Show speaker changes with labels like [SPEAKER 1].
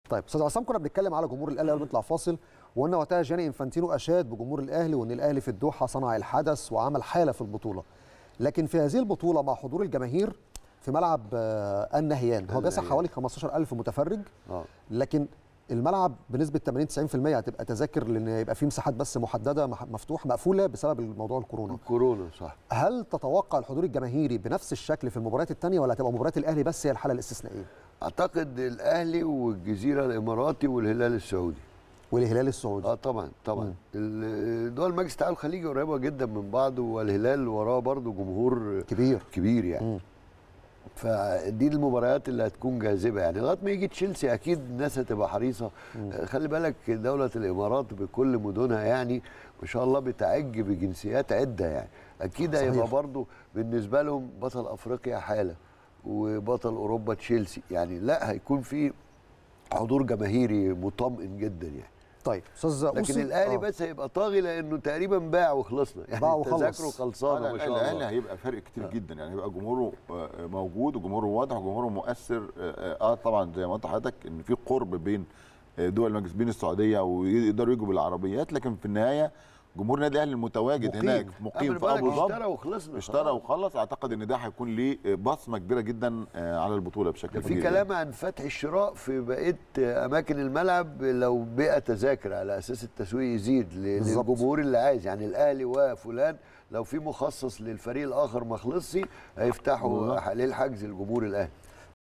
[SPEAKER 1] طيب استاذ عصام كنا بنتكلم على جمهور الاهلي قبل ما نطلع فاصل وقلنا وقتها جاني انفانتينو اشاد بجمهور الاهلي وان الاهلي في الدوحه صنع الحدث وعمل حاله في البطوله لكن في هذه البطوله مع حضور الجماهير في ملعب آه، النهيان هو بيسع
[SPEAKER 2] النهيان.
[SPEAKER 1] حوالي 15000 متفرج
[SPEAKER 2] اه
[SPEAKER 1] لكن الملعب بنسبه 80 90% هتبقى تذاكر لان يبقى في مساحات بس محدده مح- مفتوح مقفوله بسبب الموضوع الكورونا
[SPEAKER 2] كورونا صح
[SPEAKER 1] هل تتوقع الحضور الجماهيري بنفس الشكل في المباريات الثانيه ولا هتبقى مباريات الاهلي بس هي الحاله الاستثنائيه
[SPEAKER 2] اعتقد الاهلي والجزيره الاماراتي والهلال السعودي
[SPEAKER 1] والهلال السعودي
[SPEAKER 2] اه طبعا طبعا ال- دول مجلس التعاون الخليجي قريبه جدا من بعض والهلال وراه برضو جمهور
[SPEAKER 1] كبير
[SPEAKER 2] كبير يعني
[SPEAKER 1] مم.
[SPEAKER 2] فدي المباريات اللي هتكون جاذبه يعني لغايه ما يجي تشيلسي اكيد الناس هتبقى حريصه آه، خلي بالك دوله الامارات بكل مدنها يعني ما شاء الله بتعج بجنسيات عده يعني اكيد
[SPEAKER 1] صحيح.
[SPEAKER 2] هيبقى برضو بالنسبه لهم بطل افريقيا حاله وبطل اوروبا تشيلسي يعني لا هيكون في حضور جماهيري مطمئن جدا يعني
[SPEAKER 1] طيب استاذ
[SPEAKER 2] لكن
[SPEAKER 1] أوصي-
[SPEAKER 2] الاهلي
[SPEAKER 1] آه.
[SPEAKER 2] بس هيبقى طاغي لانه تقريبا باع وخلصنا يعني
[SPEAKER 1] باع وخلص.
[SPEAKER 2] تذاكره خلصانه ما شاء
[SPEAKER 3] الاهلي
[SPEAKER 2] الله
[SPEAKER 3] هيبقى فرق كتير جدا يعني هيبقى جمهوره آه، موجود وجمهوره واضح وجمهوره مؤثر اه, آه طبعا زي ما قلت لحضرتك ان في قرب بين آه، دول المجلس بين السعوديه ويقدروا يجوا بالعربيات لكن في النهايه جمهور النادي الاهلي المتواجد
[SPEAKER 1] مقيم.
[SPEAKER 3] هناك مقيم
[SPEAKER 2] قبل
[SPEAKER 3] في
[SPEAKER 2] بالك
[SPEAKER 3] ابو ظبي
[SPEAKER 2] اشترى وخلصنا
[SPEAKER 3] اشترى
[SPEAKER 2] خلاص.
[SPEAKER 3] وخلص اعتقد ان ده هيكون ليه بصمه كبيره جدا آه، على البطوله بشكل
[SPEAKER 2] ده
[SPEAKER 3] كبير
[SPEAKER 2] في كلام عن فتح الشراء في بقيه اماكن الملعب لو بقى تذاكر على اساس التسويق يزيد ل-
[SPEAKER 1] بالظبط.
[SPEAKER 2] للجمهور اللي عايز يعني الاهلي وفلان لو في مخصص للفريق الاخر ما خلصش هيفتحوا
[SPEAKER 3] بالظبط.
[SPEAKER 2] للحجز الجمهور الاهلي